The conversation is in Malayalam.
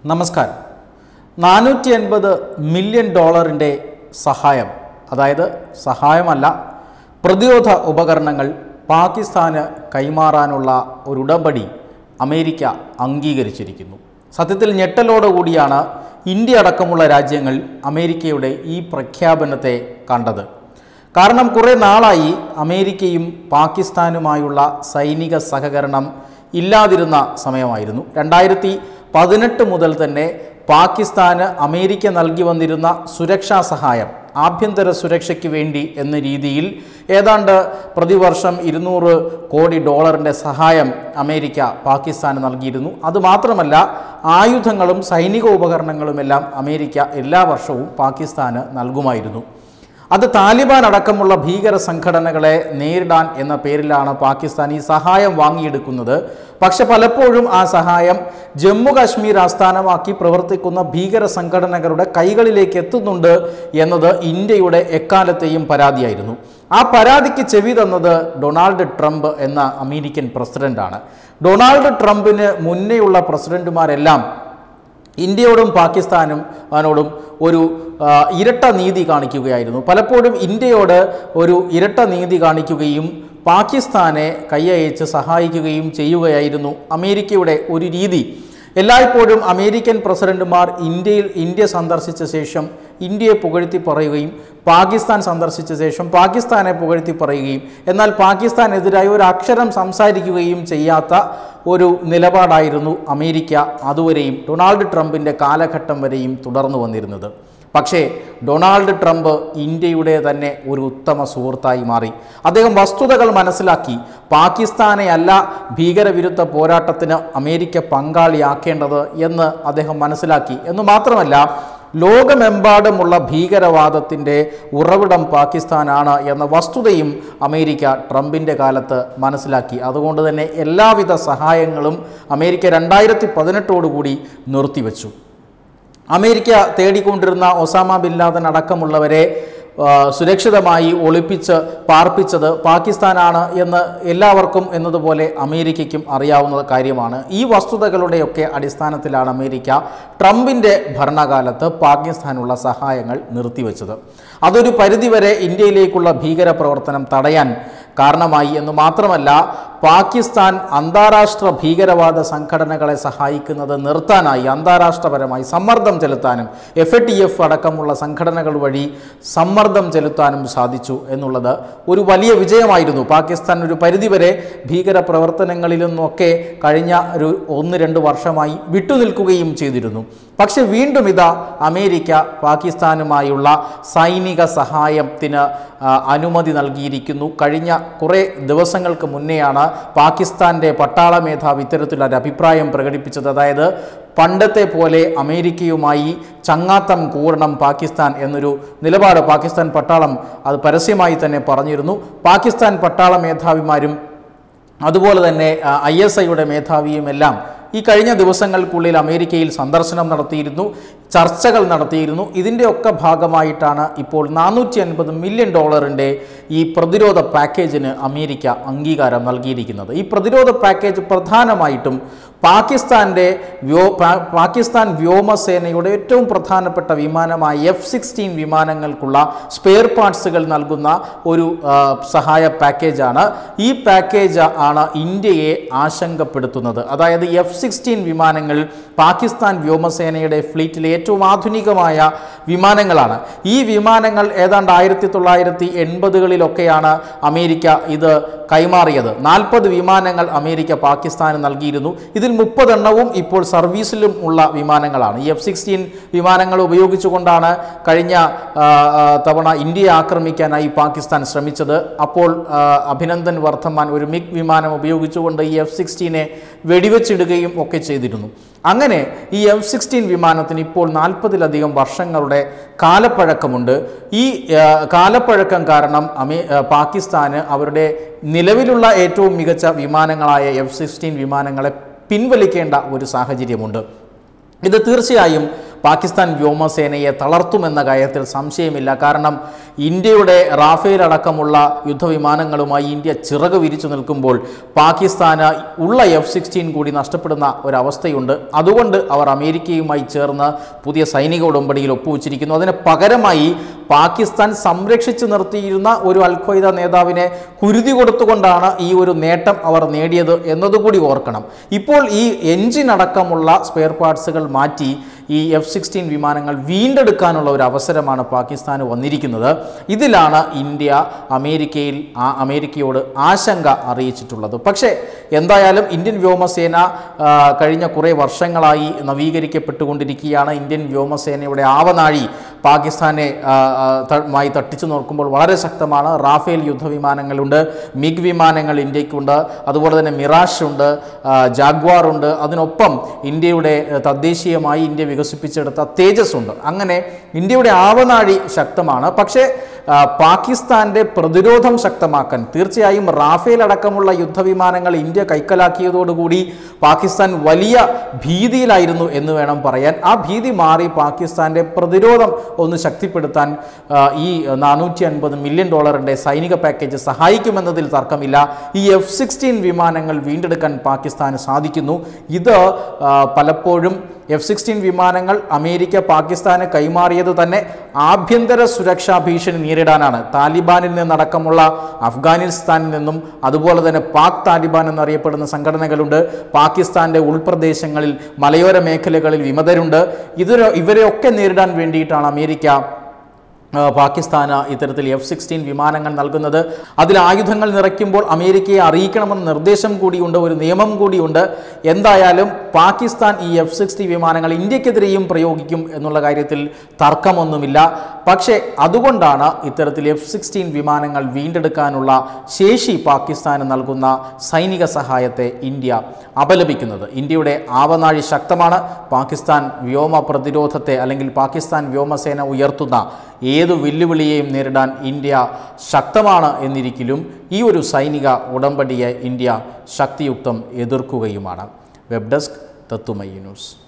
നമസ്കാരം നാനൂറ്റി അൻപത് മില്യൺ ഡോളറിൻ്റെ സഹായം അതായത് സഹായമല്ല പ്രതിരോധ ഉപകരണങ്ങൾ പാകിസ്ഥാന് കൈമാറാനുള്ള ഒരു ഉടമ്പടി അമേരിക്ക അംഗീകരിച്ചിരിക്കുന്നു സത്യത്തിൽ ഞെട്ടലോടുകൂടിയാണ് ഇന്ത്യ അടക്കമുള്ള രാജ്യങ്ങൾ അമേരിക്കയുടെ ഈ പ്രഖ്യാപനത്തെ കണ്ടത് കാരണം കുറേ നാളായി അമേരിക്കയും പാകിസ്ഥാനുമായുള്ള സൈനിക സഹകരണം ഇല്ലാതിരുന്ന സമയമായിരുന്നു രണ്ടായിരത്തി പതിനെട്ട് മുതൽ തന്നെ പാകിസ്ഥാന് അമേരിക്ക നൽകി വന്നിരുന്ന സുരക്ഷാ സഹായം ആഭ്യന്തര സുരക്ഷയ്ക്ക് വേണ്ടി എന്ന രീതിയിൽ ഏതാണ്ട് പ്രതിവർഷം ഇരുന്നൂറ് കോടി ഡോളറിൻ്റെ സഹായം അമേരിക്ക പാകിസ്ഥാന് നൽകിയിരുന്നു അതുമാത്രമല്ല ആയുധങ്ങളും സൈനിക ഉപകരണങ്ങളുമെല്ലാം അമേരിക്ക എല്ലാ വർഷവും പാകിസ്ഥാന് നൽകുമായിരുന്നു അത് താലിബാൻ അടക്കമുള്ള ഭീകര സംഘടനകളെ നേരിടാൻ എന്ന പേരിലാണ് പാകിസ്ഥാൻ ഈ സഹായം വാങ്ങിയെടുക്കുന്നത് പക്ഷെ പലപ്പോഴും ആ സഹായം ജമ്മു കാശ്മീർ ആസ്ഥാനമാക്കി പ്രവർത്തിക്കുന്ന ഭീകര സംഘടനകളുടെ കൈകളിലേക്ക് എത്തുന്നുണ്ട് എന്നത് ഇന്ത്യയുടെ എക്കാലത്തെയും പരാതിയായിരുന്നു ആ പരാതിക്ക് ചെവി തന്നത് ഡൊണാൾഡ് ട്രംപ് എന്ന അമേരിക്കൻ പ്രസിഡന്റാണ് ഡൊണാൾഡ് ട്രംപിന് മുന്നേയുള്ള പ്രസിഡന്റുമാരെല്ലാം ഇന്ത്യയോടും പാകിസ്ഥാനും അതിനോടും ഒരു ആ, ഇരട്ട നീതി കാണിക്കുകയായിരുന്നു പലപ്പോഴും ഇന്ത്യയോട് ഒരു ഇരട്ട നീതി കാണിക്കുകയും പാകിസ്ഥാനെ കൈയയച്ച് സഹായിക്കുകയും ചെയ്യുകയായിരുന്നു അമേരിക്കയുടെ ഒരു രീതി എല്ലായ്പ്പോഴും അമേരിക്കൻ പ്രസിഡന്റുമാർ ഇന്ത്യയിൽ ഇന്ത്യ സന്ദർശിച്ച ശേഷം ഇന്ത്യയെ പുകഴ്ത്തി പറയുകയും പാകിസ്ഥാൻ സന്ദർശിച്ച ശേഷം പാകിസ്ഥാനെ പുകഴ്ത്തി പറയുകയും എന്നാൽ പാകിസ്ഥാനെതിരായി ഒരു അക്ഷരം സംസാരിക്കുകയും ചെയ്യാത്ത ഒരു നിലപാടായിരുന്നു അമേരിക്ക അതുവരെയും ഡൊണാൾഡ് ട്രംപിൻ്റെ കാലഘട്ടം വരെയും തുടർന്നു വന്നിരുന്നത് പക്ഷേ ഡൊണാൾഡ് ട്രംപ് ഇന്ത്യയുടെ തന്നെ ഒരു ഉത്തമ സുഹൃത്തായി മാറി അദ്ദേഹം വസ്തുതകൾ മനസ്സിലാക്കി പാകിസ്ഥാനെ അല്ല ഭീകരവിരുദ്ധ പോരാട്ടത്തിന് അമേരിക്ക പങ്കാളിയാക്കേണ്ടത് എന്ന് അദ്ദേഹം മനസ്സിലാക്കി എന്ന് മാത്രമല്ല ലോകമെമ്പാടുമുള്ള ഭീകരവാദത്തിൻ്റെ ഉറവിടം പാകിസ്ഥാനാണ് എന്ന വസ്തുതയും അമേരിക്ക ട്രംപിൻ്റെ കാലത്ത് മനസ്സിലാക്കി അതുകൊണ്ട് തന്നെ എല്ലാവിധ സഹായങ്ങളും അമേരിക്ക രണ്ടായിരത്തി പതിനെട്ടോടുകൂടി നിർത്തിവെച്ചു അമേരിക്ക തേടിക്കൊണ്ടിരുന്ന ഒസാമ ബിൻ ലാദൻ അടക്കമുള്ളവരെ ആ, സുരക്ഷിതമായി ഒളിപ്പിച്ച് പാർപ്പിച്ചത് പാകിസ്ഥാനാണ് എന്ന് എല്ലാവർക്കും എന്നതുപോലെ അമേരിക്കയ്ക്കും അറിയാവുന്ന കാര്യമാണ് ഈ വസ്തുതകളുടെയൊക്കെ അടിസ്ഥാനത്തിലാണ് അമേരിക്ക ട്രംപിൻ്റെ ഭരണകാലത്ത് പാകിസ്ഥാനുള്ള സഹായങ്ങൾ നിർത്തിവെച്ചത് അതൊരു പരിധിവരെ ഇന്ത്യയിലേക്കുള്ള ഭീകര പ്രവർത്തനം തടയാൻ കാരണമായി എന്ന് മാത്രമല്ല പാകിസ്ഥാൻ അന്താരാഷ്ട്ര ഭീകരവാദ സംഘടനകളെ സഹായിക്കുന്നത് നിർത്താനായി അന്താരാഷ്ട്രപരമായി സമ്മർദ്ദം ചെലുത്താനും എഫ് എ ടി എഫ് അടക്കമുള്ള സംഘടനകൾ വഴി സമ്മർദ്ദം ചെലുത്താനും സാധിച്ചു എന്നുള്ളത് ഒരു വലിയ വിജയമായിരുന്നു പാകിസ്ഥാൻ ഒരു പരിധിവരെ ഭീകര പ്രവർത്തനങ്ങളിൽ നിന്നൊക്കെ കഴിഞ്ഞ ഒരു ഒന്ന് രണ്ട് വർഷമായി വിട്ടുനിൽക്കുകയും ചെയ്തിരുന്നു പക്ഷെ വീണ്ടും ഇതാ അമേരിക്ക പാകിസ്ഥാനുമായുള്ള സൈനിക സഹായത്തിന് ആ, അനുമതി നൽകിയിരിക്കുന്നു കഴിഞ്ഞ കുറേ ദിവസങ്ങൾക്ക് മുന്നെയാണ് പാകിസ്ഥാൻ്റെ പട്ടാള മേധാവി ഇത്തരത്തിലുള്ള ഒരു അഭിപ്രായം പ്രകടിപ്പിച്ചത് അതായത് പണ്ടത്തെ പോലെ അമേരിക്കയുമായി ചങ്ങാത്തം കൂടണം പാകിസ്ഥാൻ എന്നൊരു നിലപാട് പാകിസ്ഥാൻ പട്ടാളം അത് പരസ്യമായി തന്നെ പറഞ്ഞിരുന്നു പാകിസ്ഥാൻ പട്ടാള മേധാവിമാരും അതുപോലെ തന്നെ ഐ എസ് ഐയുടെ മേധാവിയും എല്ലാം ഈ കഴിഞ്ഞ ദിവസങ്ങൾക്കുള്ളിൽ അമേരിക്കയിൽ സന്ദർശനം നടത്തിയിരുന്നു ചർച്ചകൾ നടത്തിയിരുന്നു ഇതിൻ്റെയൊക്കെ ഭാഗമായിട്ടാണ് ഇപ്പോൾ നാനൂറ്റി അൻപത് മില്യൺ ഡോളറിൻ്റെ ഈ പ്രതിരോധ പാക്കേജിന് അമേരിക്ക അംഗീകാരം നൽകിയിരിക്കുന്നത് ഈ പ്രതിരോധ പാക്കേജ് പ്രധാനമായിട്ടും പാകിസ്ഥാൻ്റെ വ്യോ പാ- പാകിസ്ഥാൻ വ്യോമസേനയുടെ ഏറ്റവും പ്രധാനപ്പെട്ട വിമാനമായ എഫ് സിക്സ്റ്റീൻ വിമാനങ്ങൾക്കുള്ള സ്പെയർ പാർട്സുകൾ നൽകുന്ന ഒരു ആ, സഹായ പാക്കേജാണ് ഈ പാക്കേജ് ആണ് ഇന്ത്യയെ ആശങ്കപ്പെടുത്തുന്നത് അതായത് എഫ് സിക്സ്റ്റീൻ വിമാനങ്ങൾ പാകിസ്ഥാൻ വ്യോമസേനയുടെ ഫ്ലീറ്റിലെ ഏറ്റവും ആധുനികമായ വിമാനങ്ങളാണ് ഈ വിമാനങ്ങൾ ഏതാണ്ട് ആയിരത്തി തൊള്ളായിരത്തി എൺപതുകളിലൊക്കെയാണ് അമേരിക്ക ഇത് കൈമാറിയത് നാൽപ്പത് വിമാനങ്ങൾ അമേരിക്ക പാകിസ്ഥാന് നൽകിയിരുന്നു ഇതിൽ മുപ്പതെണ്ണവും ഇപ്പോൾ സർവീസിലും ഉള്ള വിമാനങ്ങളാണ് ഈ എഫ് സിക്സ്റ്റീൻ വിമാനങ്ങൾ ഉപയോഗിച്ചുകൊണ്ടാണ് കഴിഞ്ഞ ആ, ആ, തവണ ഇന്ത്യയെ ആക്രമിക്കാനായി പാകിസ്ഥാൻ ശ്രമിച്ചത് അപ്പോൾ ആ, അഭിനന്ദൻ വർദ്ധമാൻ ഒരു മിഗ് വിമാനം ഉപയോഗിച്ചുകൊണ്ട് ഈ എഫ് സിക്സ്റ്റീനെ വെടിവെച്ചിടുകയും ഒക്കെ ചെയ്തിരുന്നു അങ്ങനെ ഈ എഫ് സിക്സ്റ്റീൻ വിമാനത്തിന് ഇപ്പോൾ നാൽപ്പതിലധികം വർഷങ്ങളുടെ കാലപ്പഴക്കമുണ്ട് ഈ ആ, കാലപ്പഴക്കം കാരണം അമേ ആ, പാകിസ്ഥാന് അവരുടെ നിലവിലുള്ള ഏറ്റവും മികച്ച വിമാനങ്ങളായ എഫ് സിക്സ്റ്റീൻ വിമാനങ്ങളെ പിൻവലിക്കേണ്ട ഒരു സാഹചര്യമുണ്ട് ഇത് തീർച്ചയായും പാകിസ്ഥാൻ വ്യോമസേനയെ തളർത്തുമെന്ന കാര്യത്തിൽ സംശയമില്ല കാരണം ഇന്ത്യയുടെ റാഫേൽ അടക്കമുള്ള യുദ്ധവിമാനങ്ങളുമായി ഇന്ത്യ ചിറക് വിരിച്ചു നിൽക്കുമ്പോൾ പാകിസ്ഥാന് ഉള്ള എഫ് സിക്സ്റ്റീൻ കൂടി നഷ്ടപ്പെടുന്ന ഒരവസ്ഥയുണ്ട് അതുകൊണ്ട് അവർ അമേരിക്കയുമായി ചേർന്ന് പുതിയ സൈനിക ഉടമ്പടിയിൽ ഒപ്പുവെച്ചിരിക്കുന്നു അതിന് പകരമായി പാകിസ്ഥാൻ സംരക്ഷിച്ചു നിർത്തിയിരുന്ന ഒരു അൽഖ്വയ്ദ നേതാവിനെ കുരുതി കൊടുത്തുകൊണ്ടാണ് ഈ ഒരു നേട്ടം അവർ നേടിയത് എന്നതുകൂടി ഓർക്കണം ഇപ്പോൾ ഈ എഞ്ചിൻ അടക്കമുള്ള സ്പെയർ പാർട്സുകൾ മാറ്റി ഈ എഫ് സിക്സ്റ്റീൻ വിമാനങ്ങൾ വീണ്ടെടുക്കാനുള്ള ഒരു അവസരമാണ് പാകിസ്ഥാന് വന്നിരിക്കുന്നത് ഇതിലാണ് ഇന്ത്യ അമേരിക്കയിൽ ആ അമേരിക്കയോട് ആശങ്ക അറിയിച്ചിട്ടുള്ളത് പക്ഷേ എന്തായാലും ഇന്ത്യൻ വ്യോമസേന ആ, കഴിഞ്ഞ കുറേ വർഷങ്ങളായി നവീകരിക്കപ്പെട്ടുകൊണ്ടിരിക്കുകയാണ് ഇന്ത്യൻ വ്യോമസേനയുടെ ആവനാഴി പാകിസ്ഥാനെ ആ, ആ, ത- മായി തട്ടിച്ചു നോക്കുമ്പോൾ വളരെ ശക്തമാണ് റാഫേൽ യുദ്ധവിമാനങ്ങളുണ്ട് മിഗ് വിമാനങ്ങൾ ഇന്ത്യക്കുണ്ട് അതുപോലെ തന്നെ മിറാഷ് ഉണ്ട് ആ, ജാഗ്വാർ ഉണ്ട് അതിനൊപ്പം ഇന്ത്യയുടെ ഏഹ്, തദ്ദേശീയമായി ഇന്ത്യ വികസിപ്പിച്ചെടുത്ത തേജസ് ഉണ്ട് അങ്ങനെ ഇന്ത്യയുടെ ആവനാഴി ശക്തമാണ് പക്ഷേ ആ, പാകിസ്ഥാന്റെ പ്രതിരോധം ശക്തമാക്കാൻ തീർച്ചയായും റാഫേൽ അടക്കമുള്ള യുദ്ധവിമാനങ്ങൾ ഇന്ത്യ കൈക്കലാക്കിയതോടുകൂടി പാകിസ്ഥാൻ വലിയ ഭീതിയിലായിരുന്നു എന്ന് വേണം പറയാൻ ആ ഭീതി മാറി പാകിസ്ഥാന്റെ പ്രതിരോധം ഒന്ന് ശക്തിപ്പെടുത്താൻ ആ, ഈ നാനൂറ്റി അൻപത് മില്യൺ ഡോളറിന്റെ സൈനിക പാക്കേജ് സഹായിക്കുമെന്നതിൽ തർക്കമില്ല ഈ എഫ് സിക്സ്റ്റീൻ വിമാനങ്ങൾ വീണ്ടെടുക്കാൻ പാകിസ്ഥാന് സാധിക്കുന്നു ഇത് ആ, പലപ്പോഴും എഫ് സിക്സ്റ്റീൻ വിമാനങ്ങൾ അമേരിക്ക പാകിസ്ഥാന് കൈമാറിയത് തന്നെ ആഭ്യന്തര സുരക്ഷാ ഭീഷണി നേരിടാനാണ് താലിബാനിൽ നിന്നടക്കമുള്ള അഫ്ഗാനിസ്ഥാനിൽ നിന്നും അതുപോലെ തന്നെ പാക് താലിബാൻ എന്നറിയപ്പെടുന്ന സംഘടനകളുണ്ട് പാകിസ്ഥാന്റെ ഉൾപ്രദേശങ്ങളിൽ മലയോര മേഖലകളിൽ വിമതരുണ്ട് ഇതിന് ഇവരെയൊക്കെ നേരിടാൻ വേണ്ടിയിട്ടാണ് അമേരിക്ക ആ, പാകിസ്ഥാന് ഇത്തരത്തിൽ എഫ് സിക്സ്റ്റീൻ വിമാനങ്ങൾ നൽകുന്നത് അതിൽ ആയുധങ്ങൾ നിറയ്ക്കുമ്പോൾ അമേരിക്കയെ അറിയിക്കണമെന്ന നിർദ്ദേശം കൂടിയുണ്ട് ഒരു നിയമം കൂടിയുണ്ട് എന്തായാലും പാകിസ്ഥാൻ ഈ എഫ് സിക്സ്റ്റി വിമാനങ്ങൾ ഇന്ത്യക്കെതിരെയും പ്രയോഗിക്കും എന്നുള്ള കാര്യത്തിൽ തർക്കമൊന്നുമില്ല പക്ഷേ അതുകൊണ്ടാണ് ഇത്തരത്തിൽ എഫ് സിക്സ്റ്റീൻ വിമാനങ്ങൾ വീണ്ടെടുക്കാനുള്ള ശേഷി പാകിസ്ഥാന് നൽകുന്ന സൈനിക സഹായത്തെ ഇന്ത്യ അപലപിക്കുന്നത് ഇന്ത്യയുടെ ആവനാഴി ശക്തമാണ് പാകിസ്ഥാൻ വ്യോമ പ്രതിരോധത്തെ അല്ലെങ്കിൽ പാകിസ്ഥാൻ വ്യോമസേന ഉയർത്തുന്ന ഏതു വെല്ലുവിളിയെയും നേരിടാൻ ഇന്ത്യ ശക്തമാണ് എന്നിരിക്കലും ഈ ഒരു സൈനിക ഉടമ്പടിയെ ഇന്ത്യ ശക്തിയുക്തം എതിർക്കുകയുമാണ് വെബ് ഡെസ്ക് തത്തുമൈ ന്യൂസ്